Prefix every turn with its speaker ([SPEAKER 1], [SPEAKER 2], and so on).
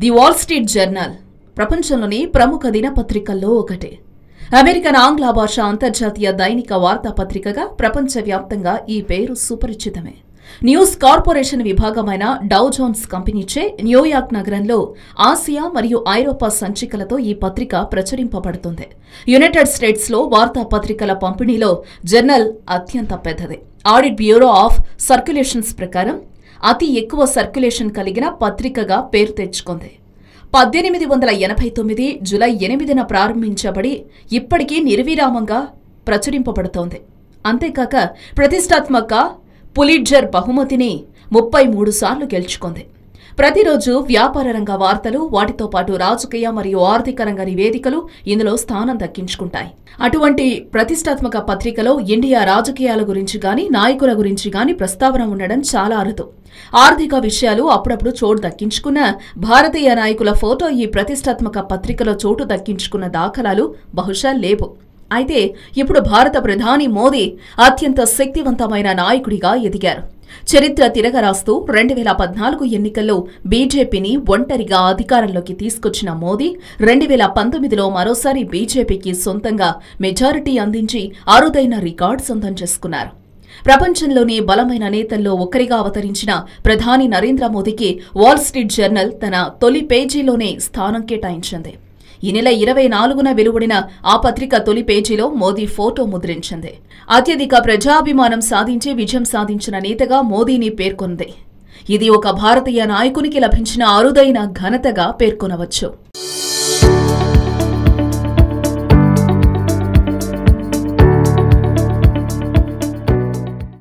[SPEAKER 1] the wall street journal ప్రపంచంలోని ప్రముఖ దినపత్రికల్లో ఒకటి అమెరికన్ ఆంగ్ల భాష అంతర్జాతీయ దైనిక వార్తాపత్రికగా ప్రపంచవ్యాప్తంగా ఈ పేరు సుపరిచితమే న్యూస్ కార్పొరేషన్ విభాగమైన డౌ జోన్స్ కంపెనీచే న్యూయార్క్ నగరంలో ఆసియా మరియు ఐరోపా సంచికలతో ఈ పత్రిక ప్రచురింపబడుతుంది యునైటెడ్ స్టేట్స్లో వార్తాపత్రికల పంపిణీలో జర్నల్ అత్యంత పెద్దది ఆడిట్ బ్యూరో ఆఫ్ సర్క్యులేషన్స్ ప్రకారం అతి ఎక్కువ సర్క్యులేషన్ కలిగిన పత్రికగా పేరు తెచ్చుకుంది పద్దెనిమిది వందల ఎనభై తొమ్మిది జులై ఎనిమిదిన ప్రారంభించబడి ఇప్పటికీ నిర్విరామంగా ప్రచురింపబడుతోంది అంతేకాక ప్రతిష్టాత్మక పులిట్జర్ బహుమతిని ముప్పై మూడు సార్లు గెలుచుకుంది ప్రతిరోజు వ్యాపార రంగ వార్తలు వాటితో పాటు రాజకీయ మరియు ఆర్థిక రంగ నివేదికలు ఇందులో స్థానం దక్కించుకుంటాయి అటువంటి ప్రతిష్టాత్మక పత్రికలో ఇండియా రాజకీయాల గురించి గాని నాయకుల గురించి గాని ప్రస్తావన ఉండడం చాలా అరుదు ఆర్థిక విషయాలు అప్పుడప్పుడు చోటు దక్కించుకున్న భారతీయ నాయకుల ఫోటో ఈ ప్రతిష్టాత్మక పత్రికలో చోటు దక్కించుకున్న దాఖలాలు బహుశా లేవు అయితే ఇప్పుడు భారత ప్రధాని మోదీ అత్యంత శక్తివంతమైన నాయకుడిగా ఎదిగారు చరిత్ర తిరగరాస్తూ రెండు వేల పద్నాలుగు ఎన్నికల్లో బీజేపీని ఒంటరిగా అధికారంలోకి తీసుకొచ్చిన మోదీ రెండు వేల పంతొమ్మిదిలో మరోసారి బీజేపీకి సొంతంగా మెజారిటీ అందించి అరుదైన రికార్డు సొంతం చేసుకున్నారు ప్రపంచంలోని బలమైన నేతల్లో ఒకరిగా అవతరించిన ప్రధాని నరేంద్ర మోదీకి వాల్ స్ట్రీట్ జర్నల్ తన తొలి పేజీలోనే స్థానం కేటాయించింది ఈ నెల ఇరవై నాలుగున వెలువడిన ఆ పత్రిక తొలి పేజీలో మోదీ ఫోటో ముద్రించింది అత్యధిక ప్రజాభిమానం సాధించి విజయం సాధించిన నేతగా మోదీని పేర్కొంది ఇది ఒక భారతీయ నాయకునికి లభించిన అరుదైన ఘనతగా పేర్కొనవచ్చు